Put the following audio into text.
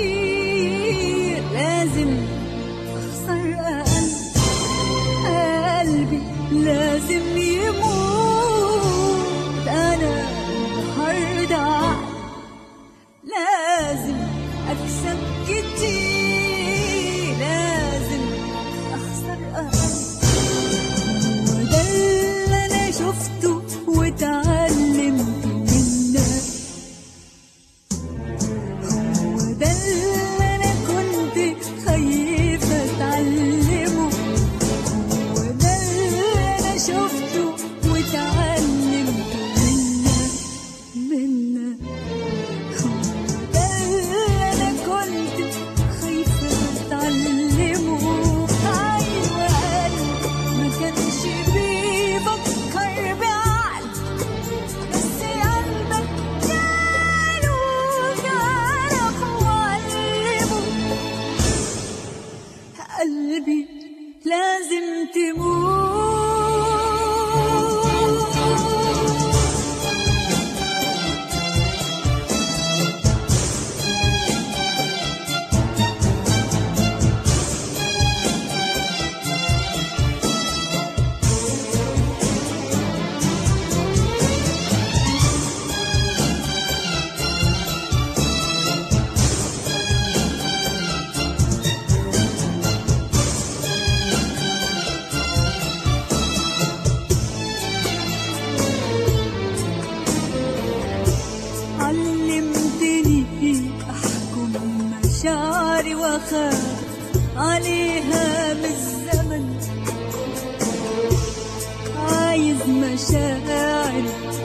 كتير لازم أخسر قلب قلبي لازم يموت أنا النهاردة لازم أكسب كتير لازم أخسر قلب وده اللي أنا شفته واتعلمت منك هو ده اللي أنا كنت خايفة أتعلمه هو ده اللي أنا شفته واتعلمت منك منك هو ده اللي أنا كنت خايفة أتعلمه أيوة قلبي ما كانش بيفكر بعقل بس قلبك جاله جرح وعلمه قلبي لازم تموت علمتني احكم مشاعري واخاف عليها بالزمن عايز مشاعري